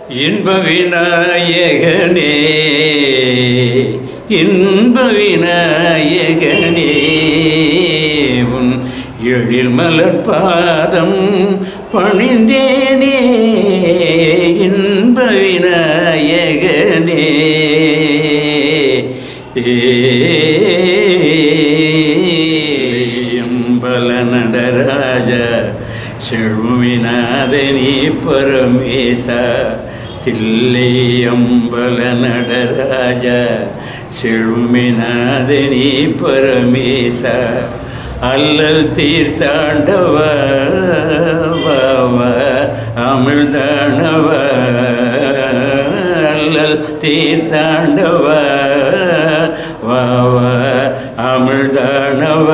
இன்ப விநாயகனே இன்ப விநாயகனே உன் எழில் மலர் பாதம் பணிந்தேனே இன்ப விநாயகனே ஏம்பல நடராஜ செழுமிநாதனி பரமேச தில்லையம்பல நடராஜ செழுமிநாதனி பரமேச அல்லல் தீர்த்தாண்டவ வாவ அமிழ்தாண்டவ அல்லல் தீர்த்தாண்டவ வாவ அமிழ்தாண்டவ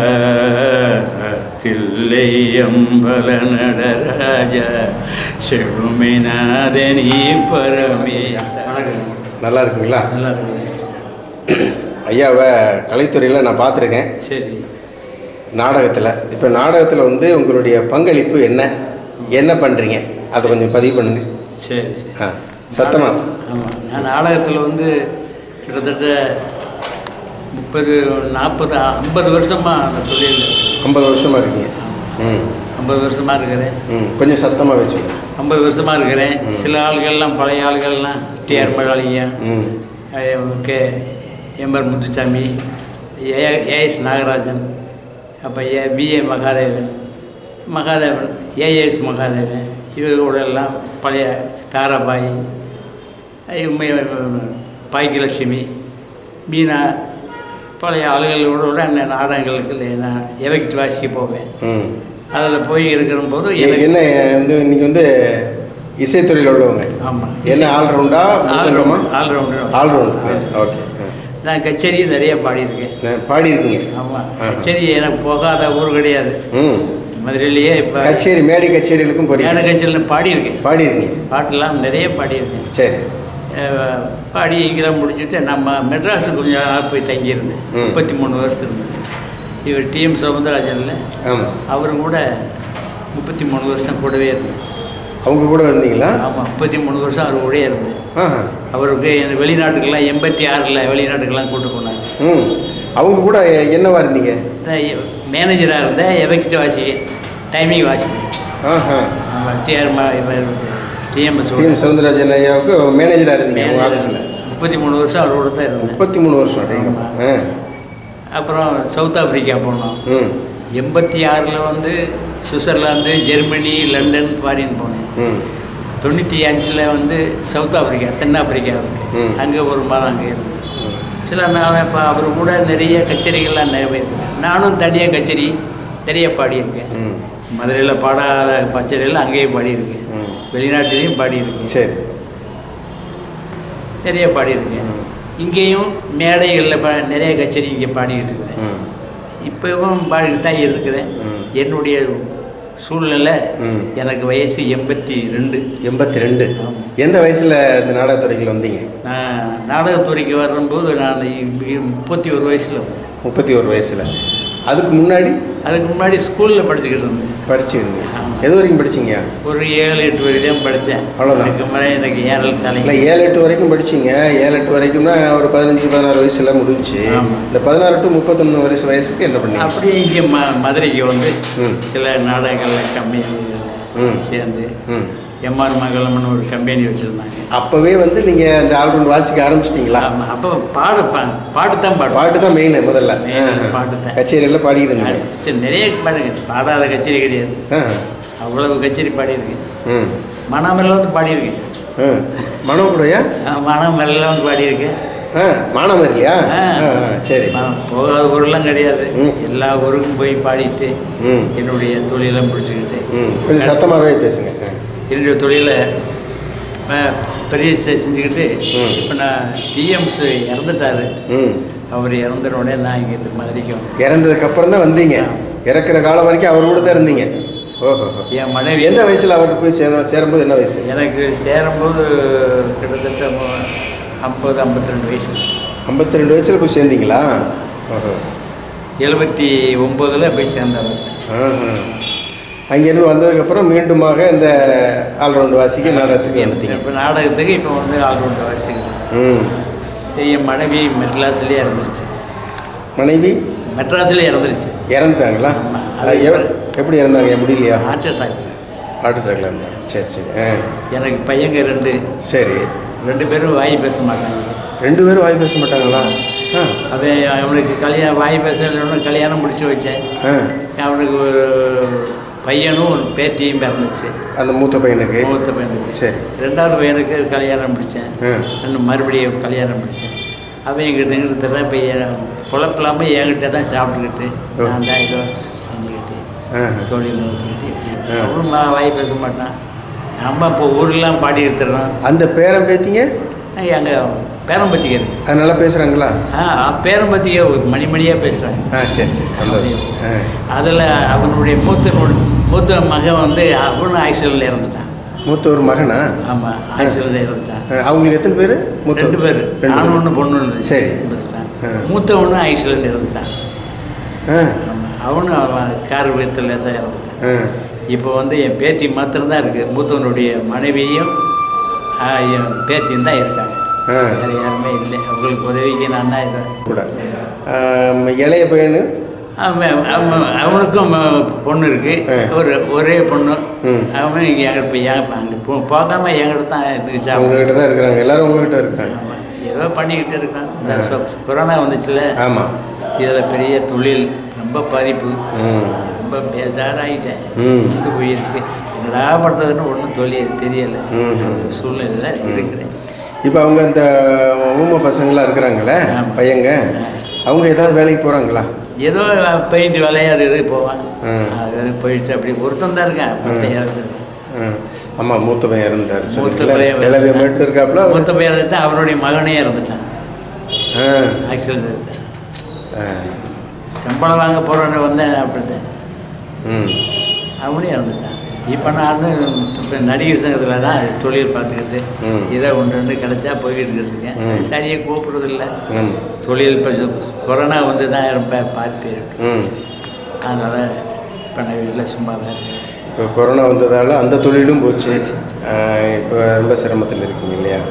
தில்லையம்பல நடராஜ செழுமிநாதனி பரமேச நல்லா இருக்குங்களா நல்லா இருக்குது ஐயாவை கலைத்துறையில் நான் பார்த்துருக்கேன் சரி நாடகத்தில் இப்போ நாடகத்தில் வந்து உங்களுடைய பங்களிப்பு என்ன என்ன பண்ணுறீங்க அதை கொஞ்சம் பதிவு பண்ணுங்க சரி சரி ஆ சத்தமாக ஆமாம் நான் நாடகத்தில் வந்து கிட்டத்தட்ட முப்பது நாற்பது ஐம்பது வருஷமாக அந்த தொழில் ஐம்பது வருஷமாக இருக்கீங்க ம் ஐம்பது வருஷமாக இருக்கிறேன் ம் கொஞ்சம் சத்தமாக வச்சுக்கோங்க ஐம்பது வருஷமாக இருக்கிறேன் சில ஆள்கள்லாம் பழைய ஆள்கள்லாம் டிஆர் மகாலிங்கம் ம் கே எம்பர் முத்துசாமி ஏ ஏஎஸ் நாகராஜன் அப்போ ஏ பிஏ மகாதேவன் மகாதேவன் ஏஎஸ் மகாதேவன் இவர்களோட எல்லாம் பழைய தாராபாய் இவங்க பாக்கியலட்சுமி மீனா பழைய ஆளுகளோட அந்த நாடகங்களுக்கு நான் எவைக்கு வாசிக்க போவேன் ம் அதில் போய் இருக்கிற போது எ- எனக்கு என்ன வந்து இன்னைக்கு வந்து இசைத்துறையில் உள்ளவங்க ஆமாம் என்ன ஆல்ரவுண்டா முத்தங்கமா ஆல்ரவுண்டர் ஆல்ரவுண்ட் ஓகே நான் கச்சேரி நிறைய பாடியிருக்கேன் பாடியிருக்கீங்க ஆமாம் ஆ. கச்சேரி எனக்கு போகாத ஊர் கிடையாது ம் மதுரையிலேயே இப்போ கச்சேரி மேடை கச்சேரிகளுக்கும் மேடை போறீங்க கச்சேரியில் பாடியிருக்கேன் பாடியிருக்கீங்க பாட்டெல்லாம் நிறைய பாடியிருக்கேன் சரி அஹ் பாடி இங்கெல்லாம் முடிச்சுட்டு நம்ம மெட்ராஸுக்கு கொஞ்சம் நாள் போய் தங்கியிருந்தேன் ம். முப்பத்தி மூணு வருஷம் இருந்தது இவர் டிஎம் சவுந்தரராஜன்ல ஆமாம் அவரு கூட முப்பத்தி மூணு வருஷம் கூடவே இருந்தேன் அவங்க கூட வந்தீங்களா ஆமாம் முப்பத்தி மூணு வருஷம் அவர் கூடயே இருந்தேன் ஆஹா அவருக்கு என் வெளிநாட்டுக்கெல்லாம் எண்பத்தி ஆறில் வெளிநாட்டுக்கெல்லாம் கூட்டு போனாங்க ம் அவங்க கூட என்னவா இருந்தீங்க மேனேஜராக இருந்தேன் எவைக்கு வாசிக்க டைமிங் வாசிப்பேன் ஆஹா ஆமாம் டிஆர் டிஎம்எஸ் டிஎம் சவுந்தரராஜன் ஐயாவுக்கு மேனேஜராக இருந்தீங்க உங்கள் ஆஃபீஸில் முப்பத்தி மூணு வருஷம் அவரோட தான் இருந்தேன் முப்பத்தி மூணு வருஷம் அப்படிங்க ஆ அப்புறம் சவுத் ஆப்பிரிக்கா போனோம் ம் எண்பத்தி ஆறில் வந்து சுவிட்சர்லாந்து ஜெர்மனி லண்டன் ஃபாரின் போனேன் ம் தொண்ணூற்றி அஞ்சில் வந்து சவுத் ஆப்பிரிக்கா தென்னாப்பிரிக்கா இருக்கு ம். அங்கே ஒரு மாதம் அங்கே இருந்தேன் சில நான் இப்போ அவர் கூட நிறைய கச்சேரிகள்லாம் நிறைய போயிருக்கேன் நானும் தனியாக கச்சேரி நிறைய பாடியிருக்கேன் ம் மதுரையில் பாடாத கச்சேரியில் அங்கேயும் பாடியிருக்கேன் ம் வெளிநாட்டிலையும் பாடியிருக்கேன் சரி நிறைய பாடியிருக்கேன் ம். இங்கேயும் மேடைகளில் பா நிறைய கச்சேரி இங்கே பாடிக்கிட்டு இருக்கிறேன் ம் இப்போவும் பாடிட்டு தான் இருக்கிறேன் ம். என்னுடைய சூழ்நிலை ம். எனக்கு வயசு எண்பத்தி ரெண்டு எண்பத்தி ரெண்டு ஆமா. எந்த வயசில் இந்த நாடகத்துறைக்கு வந்தீங்க நான் நாடகத்துறைக்கு வரும்போது நான் இ- முப்பத்தி ஒரு வயசில் வந்தேன் முப்பத்தி ஒரு வயசில் அதுக்கு முன்னாடி அதுக்கு முன்னாடி ஸ்கூலில் படிச்சுக்கிட்டு இருந்தேன் படிச்சுருந்தீங்க ஆமா. எது வரைக்கும் படிச்சீங்க ஒரு ஏழு எட்டு வரை தான் படித்தேன் அவ்வளவுதான். அதுக்கு மேலே எனக்கு ஏறல் இல்லை தலை ஏழு எட்டு வரைக்கும் படிச்சீங்க ஏழு எட்டு வரைக்கும்னா ஒரு பதினஞ்சு பதினாறு வயசுல முடிஞ்சுச்சு ஆமா. இந்த பதினாறு டு முப்பத்தொன்று வயசு வயசுக்கு என்ன பண்ணீங்க அப்படியே இங்கே ம மதுரைக்கு வந்து ம். சில நாடகங்களில் கம்பெனிகளில் ம். சேர்ந்து ம் எம்ஆர் மங்கலம்னு ஒரு கம்பெனி வச்சுருந்தாங்க அப்போவே வந்து நீங்கள் அந்த ஆல்ரவுண்ட் வாசிக்க ஆரம்பிச்சிட்டிங்களா அப்போ பாடு பா பாட்டு தான் பாடு பாட்டு தான் மெயின் முதல்ல Main ஆ. பாட்டு தான். கச்சேரியில் பாடிக்கிட்டு இருந்தீங்க சரி நிறைய பாடுங்க பாடாத கச்சேரி கிடையாது ஆ அவ்வளவு கச்சேரி பாடியிருக்கேன் ம் மணமெல்லாம் வந்து பாடியிருக்கேன் ம் மனோ கூடயா மணமெல்லாம் வந்து பாடியிருக்கேன் ஆ மானாமர் இல்லையா ஆ. ஆ ஆ, சரி மனம் போகாத ஊரெல்லாம் கிடையாது ம். எல்லா ஊருக்கும் போய் பாடிட்டு ம் என்னுடைய தொழிலை முடிச்சுக்கிட்டு ம் கொஞ்சம் சத்தமாகவே பேசுங்க ஆ. என்னுடைய தொழிலை அஹ், பெரிய செ- செஞ்சுக்கிட்டு ம். இப்போ நான் டிஎம்ஸ் இறந்துட்டாரு ம் அவர் இறந்துன உடனே நான் இங்கே மதுரைக்கு வந்தேன் இறந்ததுக்கு அப்புறம் தான் வந்தீங்க இறக்குற காலம் வரைக்கும் அவர் கூட தான் இருந்தீங்க ஓஹோ என் மனைவி எந்த வயசில் அவர் போய் சேர சேரும்போது என்ன வயசு எனக்கு சேரும்போது கிட்டத்தட்ட ஐம்பது ஐம்பத்தி ரெண்டு வயசு ஐம்பத்தி ரெண்டு வயசில் போய் சேர்ந்தீங்களா ஓஹோ எழுபத்தி ஒம்போதில் போய் சேர்ந்தவர் ஆஹா. அங்கேருந்து வந்ததுக்கப்புறம் மீண்டுமாக இந்த ஆல்ரவுண்ட் வாசிக்க நாடகத்துக்கு வந்துட்டீங்க இப்போ நாடகத்துக்கு இப்போ வந்து ஆல்ரவுண்ட் வாசிக்கிறேன் ம் செய்ய மனைவி மெட்ராஸ்லேயே இறந்துருச்சு மனைவி மெட்ராஸ்லேயே இறந்துருச்சு இறந்துட்டாங்களா ஆமா. அது எவ்- எப்படி இறந்தாங்க முடியலையா ஹார்ட் அட்டாக் ஹார்ட் அட்டாக்ல இருந்தாங்க சரி சரி ஆ எனக்கு பையங்க ரெண்டு சரி ரெண்டு பேரும் வாய் பேச மாட்டாங்க ரெண்டு பேரும் வாய் பேச மாட்டாங்களா ஆ அவன் அவனுக்கு கல்யாணம் வாய் பேசணுன்னு கல்யாணம் முடிச்சு வச்சேன் ஆ அவனுக்கு ஒரு பையனும் ஒரு பேத்தியும் பிறந்துச்சு அந்த மூத்த பையனுக்கு மூத்த பையனுக்கு சரி ரெண்டாவது பையனுக்கு கல்யாணம் முடித்தேன் ஆ இன்னும் மறுபடியும் கல்யாணம் முடித்தேன் அவன் எங்கிட்ட எங்கிட்ட தர இப்போ குழப்பில்லாமல் என்கிட்ட தான் சாப்பிட்டுக்கிட்டு நான் தான் ஏதோ செஞ்சுக்கிட்டு ஆ தொழில் நோக்கிக்கிட்டு ஆ. அவனும் மா- வாய் பேச மாட்டான் நம்ம இப்போ ஊரெலாம் பாடி எடுத்துடுறோம் அந்த பேரன் பேத்திங்க எங்கள் பேரம்பத்திக்கிறது அது நல்லா பேசுகிறாங்களா ஆ பேரம்பத்திக்க மணி மணியாக பேசுகிறாங்க ஆ சரி சரி சந்தோஷம் ஆ அதில் அவனுடைய மூத்த மூத்த மகன் வந்து அவனும் ஆக்சிடென்ட்ல இறந்துட்டான் மூத்த ஒரு மகனா ஆமாம் ஆக்சிடென்ட்ல இறந்துட்டான் ஆ, அவங்களுக்கு எத்தனை பேர் மூத்த ரெண்டு பேர் ரெண்டு நானும் பேர். ஒன்று பொண்ணு ஒன்று சரி. இருந்துட்டான் ஆ. மூத்தவனும் ஆக்சிடென்ட் இறந்துட்டான் ஆ ஆமாம் அவனும் அவன் கார் விபத்தில் தான் இறந்துட்டான் ஆ இப்போ வந்து என் பேத்தி மாத்திரம்தான் இருக்குது மூத்தவனுடைய மனைவியும் ஆ, என் பேத்தியும் தான் இருக்காங்க ஆ. வேறு யாருமே இல்லை அவங்களுக்கு உதவிக்கு நான் தான் இருக்கேன் கூட ஆம், இளைய பையனு அவன் அவன் அவனுக்கும் ம- பொண்ணு இருக்கு ஆ. ஒரு ஒரே பொண்ணு ம். அவன் இங்கே எங்க இப்போ என் அங்கே போ போகாம என்கிட்ட தான் இதுக்கு சாப்பிடுவான் உங்ககிட்ட தான் இருக்கிறாங்க எல்லாரும் உங்ககிட்ட இருக்காங்க ஆமாம் ஏதோ பண்ணிக்கிட்டு இருக்கான் இந்த சொ- கொரோனா வந்துச்சுல ஆமாம் இதில் பெரிய தொழில் ரொம்ப பாதிப்பு ம் ரொம்ப பேசாராயிட்டேன் ம். வந்து போயிருக்கு என்னடா பண்ணுறதுன்னு ஒன்றும் தொழில் தெரியலை ம், ம். அந்த சூழ்நிலையில் இருக்கிறேன் இப்போ அவங்க அந்த ஊமை பசங்களாம் இருக்கிறாங்களே ஆமா. பையங்க அவங்க ஏதாவது வேலைக்கு போகிறாங்களா ஏதோ பெயிண்ட் வேலையை அது இது போவான் ஆ. அது இது போயிட்டு அப்படி ஒருத்தன் தான் இருக்கேன் மொத்தம் இறந்து ஆமாம் மூத்த பையன் இறந்துட்டார் மூத்த சொன்னீங்களே. பையன் இளவிய மட்டும் இருக்காப்புல அவர்- மூத்த பையன் இறந்துட்டான் அவருடைய மகனே இறந்துட்டான் ஆ ஆக்சிடென்ட் இருந்தேன் ஆ. சம்பளம் வாங்க போகிறோன்னு வந்தேன் அப்படித்தான் ம் அவனே இறந்துட்டான் இப்போ நான் இப்போ நடிகர் சங்கத்தில் தான் தொழில் பார்த்துக்கிட்டு ம். இதை ஒன்று ரெண்டு கிடச்சா போய்கிட்டு இருக்கேன் ம். சரியாக கூப்பிடுறதில்ல ம் தொழில் இப்போ கொரோனா வந்து தான் ரொம்ப பார்த்து இருக்கு ம் அதனால் இப்போ நான் வீட்டில் சும்மா தான் இருக்கேன் இப்போ கொரோனா வந்ததால் அந்த தொழிலும் போச்சு ஆ, இப்போ ரொம்ப சிரமத்தில் இருக்கீங்க இல்லையா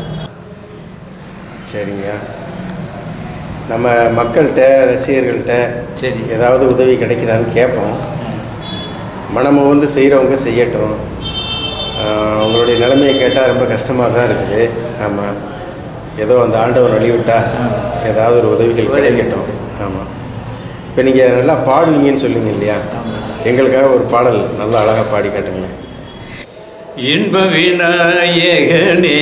சரிங்க நம்ம மக்கள்கிட்ட ரசிகர்கள்ட்ட சரி ஏதாவது உதவி கிடைக்குதான்னு கேட்போம் மனமு வந்து செய்கிறவங்க செய்யட்டும் ஆஹ் உங்களுடைய நிலைமையை கேட்டால் ரொம்ப கஷ்டமாக தான் இருக்குது ஆமாம் ஏதோ அந்த ஆண்டவன் வழிவிட்டா ஏதாவது ஒரு உதவிகள் உதவி. கிடைக்கட்டும் ஆமாம் இப்போ நீங்கள் நல்லா பாடுவீங்கன்னு சொல்லுங்க இல்லையா ஆமாம் எங்களுக்காக ஒரு பாடல் நல்லா அழகாக பாடி காட்டுங்களேன் இன்ப விநாயகனே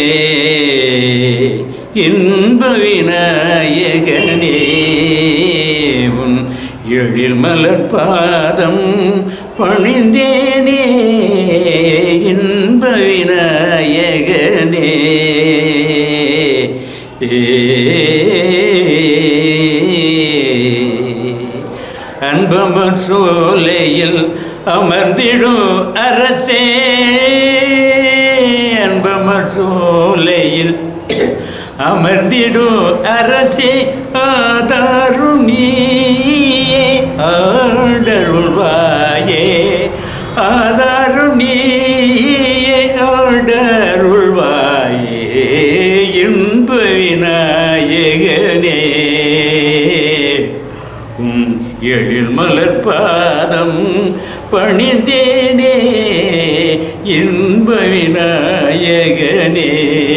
இன்ப விநாயகனே உன் எழில் மலர் பாதம் பணிந்தேனே இன்ப விநாயகனே அன்பமர் சோலையில் அமர்ந்திடும் அரசே அன்பமர் சோலையில் அமர்ந்திடும் அரசே ஆதாரும் நீயே ஆடருள்வாயே ஆதாரும் நீயே ஆடருள்வாயே இன்ப விநாயகனே உம் எழில் மலர் பாதம் பணிந்தேனே இன்ப விநாயகனே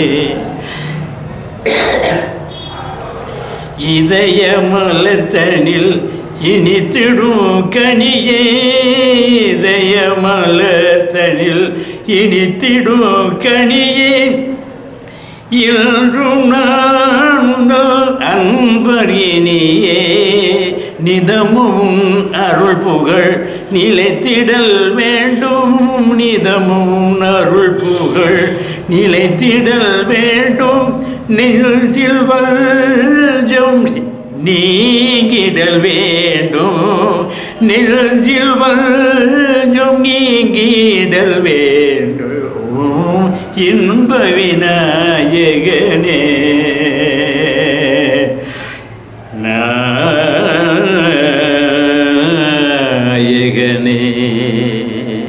இதய மலத்தனில் இனித்திடும் கனியே இதய மலத்தனில் இனித்திடும் கனியே இன்றும் நான் முதல் அன்பரினியே நிதமும் அருள் புகழ் நிலைத்திடல் வேண்டும் நிதமும் அருள் புகழ் நிலைத்திடல் வேண்டும் நெஞ்சில் வல்ஜம் நீங்கிடல் வேண்டும் நெஞ்சில் வல்ஜம் நீங்கிடல் வேண்டும் இன்ப விநாயகனே நாயகனே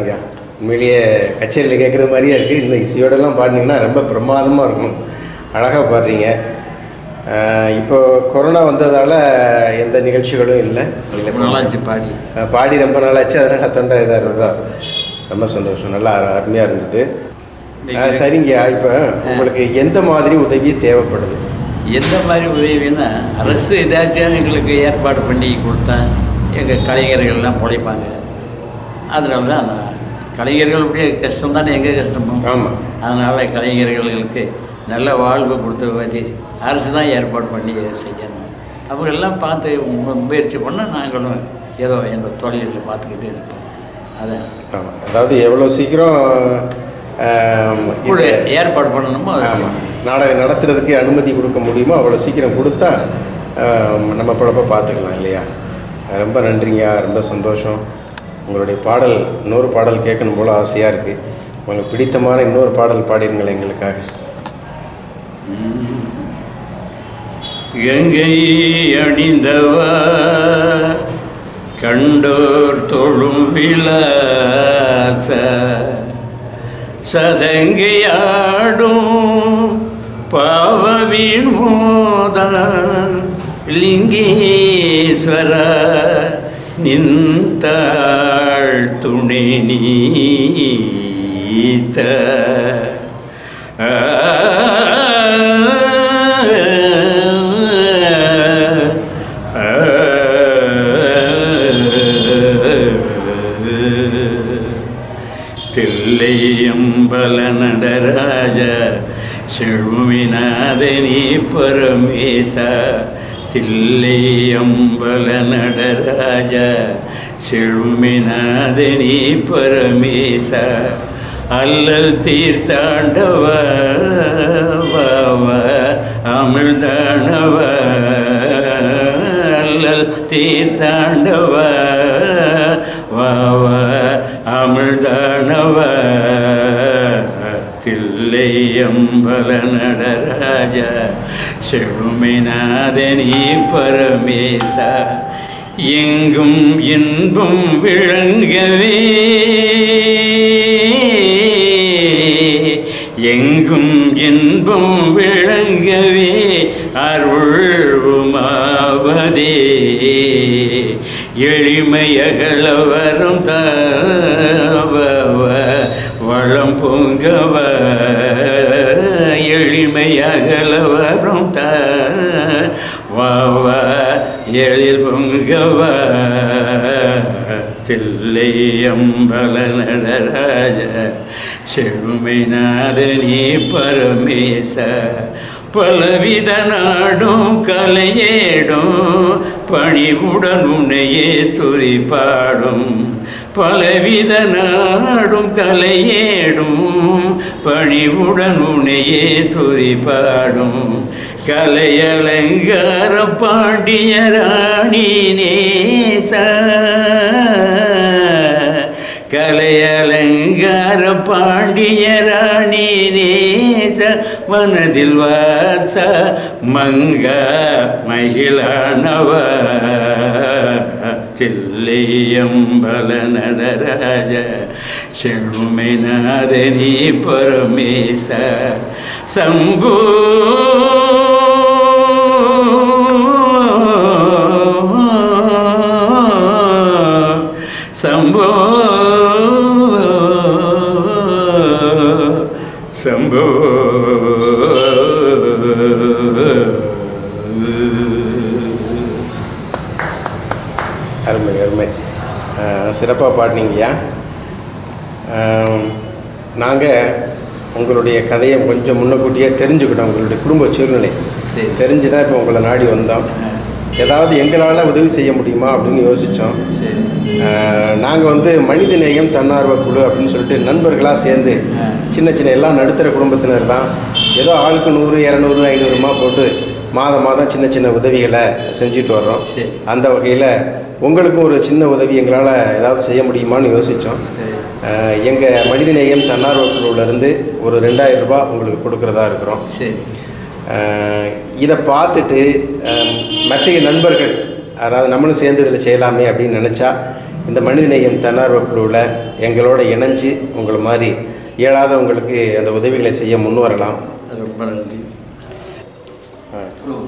இருக்குங்க உண்மையிலேயே கச்சேரியில் கேட்குற மாதிரியே இருக்குது இந்த இசையோடலாம் பாடினீங்கன்னா ரொம்ப பிரமாதமாக இருக்கும் அழகாக பாடுறீங்க ஆஹ் இப்போ கொரோனா வந்ததால் எந்த நிகழ்ச்சிகளும் இல்லை இல்லை ரொம்ப நாளாச்சு பாடி ஆஹ் பாடி ரொம்ப நாளாச்சு அதனால் தொண்டை இதாக இருந்தா ரொம்ப சந்தோஷம் நல்லா அரு- அருமையாக இருந்தது ஆஹ் சரிங்கய்யா இப்போ உங்களுக்கு எந்த மாதிரி உதவி தேவைப்படுது எந்த மாதிரி உதவின்னா அரசு ஏதாச்சும் எங்களுக்கு ஏற்பாடு பண்ணி கொடுத்தா எங்கள் கலைஞர்கள்லாம் பிழைப்பாங்க அதனால தான் நான் கலைஞர்களுடைய கஷ்டம் தானே எங்கள் கஷ்டமும் ஆமாம் அதனால் கலைஞர்களுக்கு நல்ல வாழ்வு கொடுத்த பற்றி அரசு தான் ஏற்பாடு பண்ணி இதை செய்யணும் அவங்கெல்லாம் பார்த்து மு- முயற்சி பண்ணால் நாங்களும் ஏதோ எங்கள் தொழிலில் பார்த்துக்கிட்டே இருப்போம் அதான் ஆமாம் அதாவது எவ்வளோ சீக்கிரம் ஆம், கூட இது- ஏற்பாடு பண்ணணுமோ அதை ஆமாம் நாடகம் நடத்துறதுக்கு அனுமதி கொடுக்க முடியுமோ அவ்வளோ சீக்கிரம் கொடுத்தா ஆம், நம்ம பிழப்ப பார்த்துக்கலாம் இல்லையா ரொம்ப நன்றிங்க ரொம்ப சந்தோஷம் உங்களுடைய பாடல் இன்னொரு பாடல் கேட்கணும் போல ஆசையாக இருக்குது உங்களுக்கு பிடித்தமான இன்னொரு பாடல் பாடிருங்களேன் எங்களுக்காக கங்கை அணிந்தவா கண்டோர் தொழும் விலாச சதங்கையாடும் பாவவீண் மோதான் லிங்கேஸ்வர நின்றாள் துணை நீத்த தில்லையம்பல நடராஜ செழுமினாதனி பரமேச தில்லையம்பல நடராஜ செழுமினாதனி பரமேச அல்லல் தீர்த்தாண்டவ வாவ அமிழ்தாண்டவ அல்லல் தீர்த்தாண்டவ வாவ அமிழ்தாண்டவ தில்லையம்பல நடராஜ செழுமினாதனி பரமேச எங்கும் இன்பம் விளங்கவே எங்கும் இன்பம் விளங்கவே அருள்வுமாவதே எளிமையகளவரும் தவ வளம் பொங்கவ எளிமையகலவரும் த வாவ எழில் பொங்கவ தில்லை அம்பல நடராஜ செழுமைநாதனி பரமேச பலவித நாடும் கலையேடும் பணிவுடன் உன்னையே துரிப்பாடும் பலவித நாடும் கலையேடும் பணிவுடன் உன்னையே துரிப்பாடும் கலையலங்கார பாண்டிய ராணி நேச கலையலங்கார பாண்டிய ராணி நேச மனதில் வாச மங்க மகிழானவ தில்லையம்பல நடராஜ செழுமைநாதனி பரமேச சம்பூ சம்போ சம்போ அருமை அருமை சிறப்பாக பாடினீங்கய்யா நாங்கள் உங்களுடைய கதையை கொஞ்சம் முன்னக்கூட்டியே தெரிஞ்சுக்கிட்டோம் உங்களுடைய குடும்ப சூழ்நிலை சரி தெரிஞ்சு தான் இப்போ உங்களை நாடி வந்தோம் ஏதாவது எங்களால் உதவி செய்ய முடியுமா அப்படின்னு யோசித்தோம் சரி நாங்கள் வந்து மனிதநேயம் தன்னார்வ குழு அப்படின்னு சொல்லிட்டு நண்பர்களாக சேர்ந்து ஆ. சின்ன சின்ன எல்லாம் நடுத்தர குடும்பத்தினர் தான் ஏதோ ஆளுக்கு நூறு இரநூறு ஐநூறுமா போட்டு மாதம் மாதம் சின்ன சின்ன உதவிகளை செஞ்சுட்டு வர்றோம் சரி அந்த வகையில் உங்களுக்கும் ஒரு சின்ன உதவி எங்களால் ஏதாவது செய்ய முடியுமான்னு யோசித்தோம் சரி எங்கள் மனிதநேயம் தன்னார்வ குழுவிலேருந்து ஒரு ரெண்டாயிரம் ரூபாய் உங்களுக்கு கொடுக்குறதா இருக்கிறோம் சரி அஹ் இதை பார்த்துட்டு அஹ், மற்ற நண்பர்கள் அதாவது நம்மளும் சேர்ந்து இதில் செய்யலாமே அப்படின்னு நினச்சா இந்த மனிதநேயம் தன்னார்வ குழுவில் எங்களோட இணைஞ்சு உங்களை மாதிரி இயலாதவங்களுக்கு அந்த உதவிகளை செய்ய முன் வரலாம் ரொம்ப நன்றி ஆ.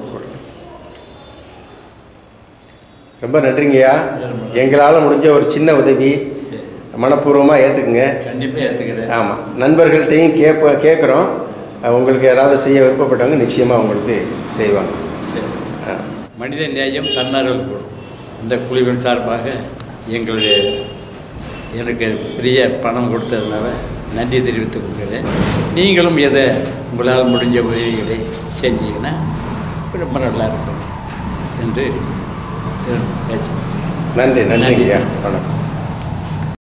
ரொம்ப நன்றிங்கய்யா எங்களால் முடிஞ்ச ஒரு சின்ன உதவி சரி மனப்பூர்வமாக ஏற்றுக்குங்க கண்டிப்பாக ஏற்றுக்கிறேன் ஆமாம் நண்பர்கள்ட்டையும் கேட்ப கேட்குறோம் உங்களுக்கு யாராவது செய்ய விருப்பப்பட்டவங்க நிச்சயமாக உங்களுக்கு செய்வாங்க சரி ஆ. மனித நேயம் தன்னார்வல் குழு இந்த குழுவின் சார்பாக எங்களுடைய எனக்கு பெரிய பணம் கொடுத்ததுனால நன்றி தெரிவித்துக் கொள்கிறேன் நீங்களும் எதை உங்களால் முடிஞ்ச உதவிகளை செஞ்சீங்கன்னா ரொம்ப நல்லா இருக்கும் என்று பேசுகிறேன் நன்றி நன்றிங்கய்யா நன்றி. வணக்கம்